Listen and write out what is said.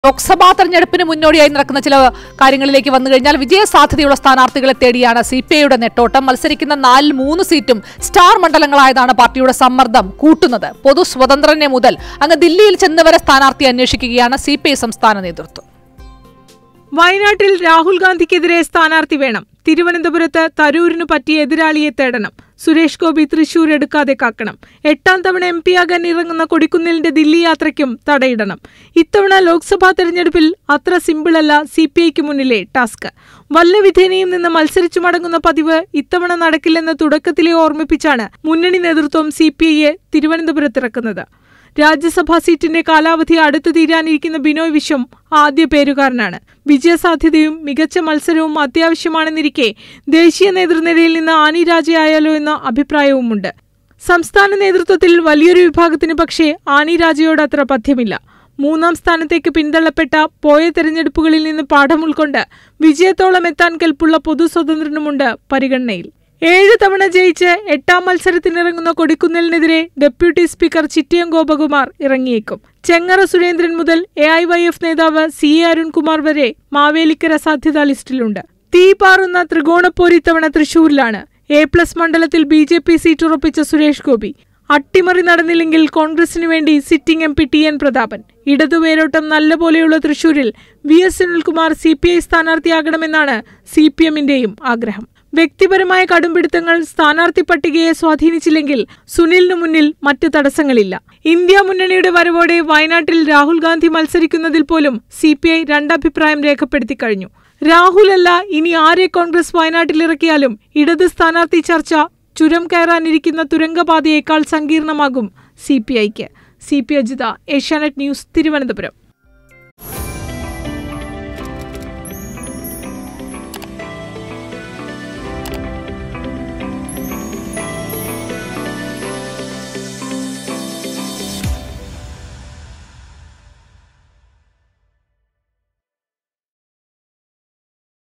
ലോക്സഭാ തെരഞ്ഞെടുപ്പിന് മുന്നോടിയായി നടക്കുന്ന ചില കാര്യങ്ങളിലേക്ക് വന്നു കഴിഞ്ഞാൽ വിജയസാധ്യതയുള്ള സ്ഥാനാർത്ഥികളെ തേടിയാണ് സി പി ഐയുടെ നെട്ടോട്ടം മത്സരിക്കുന്ന നാലിൽ മൂന്ന് സീറ്റും സ്റ്റാർ മണ്ഡലങ്ങളായതാണ് പാർട്ടിയുടെ സമ്മർദ്ദം കൂട്ടുന്നത് പൊതു സ്വതന്ത്രനെ മുതൽ അങ്ങ് ദില്ലിയിൽ ചെന്നവരെ സ്ഥാനാർത്ഥി അന്വേഷിക്കുകയാണ് സി പി ഐ സംസ്ഥാന നേതൃത്വം വയനാട്ടിൽ രാഹുൽ ഗാന്ധിക്കെതിരെ സ്ഥാനാർത്ഥി വേണം തിരുവനന്തപുരത്ത് തരൂരിനു പറ്റിയ എതിരാളിയെ തേടണം സുരേഷ് ഗോപി തൃശൂർ എടുക്കാതെ കാക്കണം എട്ടാം തവണ എം പിയാകാൻ ഇറങ്ങുന്ന കൊടിക്കുന്നിലിന്റെ ദില്ലി യാത്രയ്ക്കും തടയിടണം ഇത്തവണ ലോക്സഭാ തെരഞ്ഞെടുപ്പിൽ അത്ര സിമ്പിളല്ല സി പി ഐക്ക് മുന്നിലെ ടാസ്ക് വല്ലവിധേനയും നിന്ന് മത്സരിച്ചു മടങ്ങുന്ന പതിവ് ഇത്തവണ നടക്കില്ലെന്ന് തുടക്കത്തിലെ ഓർമ്മിപ്പിച്ചാണ് മുന്നണി നേതൃത്വം സി പി ഐയെ തിരുവനന്തപുരത്തിറക്കുന്നത് രാജ്യസഭാ സീറ്റിന്റെ കാലാവധി അടുത്തു തീരാനിരിക്കുന്ന ബിനോയ് വിശ്വം ആദ്യ പേരുകാരനാണ് വിജയസാധ്യതയും മികച്ച മത്സരവും അത്യാവശ്യമാണെന്നിരിക്കെ ദേശീയ നേതൃനിരയിൽ നിന്ന് ആനി രാജയായാലോ എന്ന അഭിപ്രായവുമുണ്ട് സംസ്ഥാന നേതൃത്വത്തിൽ വലിയൊരു വിഭാഗത്തിന് പക്ഷേ ആനി രാജയോട് അത്ര പഥ്യമില്ല മൂന്നാം സ്ഥാനത്തേക്ക് പിന്തള്ളപ്പെട്ട പോയ തെരഞ്ഞെടുപ്പുകളിൽ നിന്ന് പാഠം ഉൾക്കൊണ്ട് വിജയത്തോളം എത്താൻ കെൽപ്പുള്ള പൊതു സ്വതന്ത്രനുമുണ്ട് പരിഗണനയിൽ ഏഴ് തവണ ജയിച്ച് എട്ടാം മത്സരത്തിനിറങ്ങുന്ന കൊടിക്കുന്നിലിനെതിരെ ഡെപ്യൂട്ടി സ്പീക്കർ ചിറ്റിയം ഗോപകുമാർ ഇറങ്ങിയേക്കും ചെങ്ങറ സുരേന്ദ്രൻ മുതൽ എ ഐ വൈ എഫ് നേതാവ് സി എ അരുൺകുമാർ വരെ മാവേലിക്കര സാധ്യതാ ലിസ്റ്റിലുണ്ട് തീ പാറുന്ന ത്രികോണപ്പോരി തവണ തൃശൂരിലാണ് എ പ്ലസ് മണ്ഡലത്തിൽ ബി ജെ പി സീറ്റ് ഉറപ്പിച്ച സുരേഷ് ഗോപി അട്ടിമറി നടന്നില്ലെങ്കിൽ കോൺഗ്രസിനു വേണ്ടി sitting M P T N Prathapan ഇടതുവേരോട്ടം നല്ലപോലെയുള്ള തൃശൂരിൽ V S Sunilkumar C P I സ്ഥാനാർത്ഥിയാകണമെന്നാണ് സി പി എമ്മിന്റെയും ആഗ്രഹം വ്യക്തിപരമായ കടുംപിടുത്തങ്ങൾ സ്ഥാനാർത്ഥി പട്ടികയെ സ്വാധീനിച്ചില്ലെങ്കിൽ സുനിലിനു മുന്നിൽ മറ്റ് തടസ്സങ്ങളില്ല ഇന്ത്യ മുന്നണിയുടെ വരവോടെ വയനാട്ടിൽ രാഹുൽ ഗാന്ധി മത്സരിക്കുന്നതിൽ പോലും സി പി ഐ രണ്ടഭിപ്രായം രേഖപ്പെടുത്തി കഴിഞ്ഞു രാഹുലല്ല ഇനി ആരെ കോൺഗ്രസ് വയനാട്ടിലിറക്കിയാലും ഇടത് സ്ഥാനാർത്ഥി ചർച്ച ചുരം കയറാനിരിക്കുന്ന തുരങ്കപാതയേക്കാൾ സങ്കീർണമാകും സി പി ഐക്ക് C P Ajitha Asianet news Thiruvananthapuram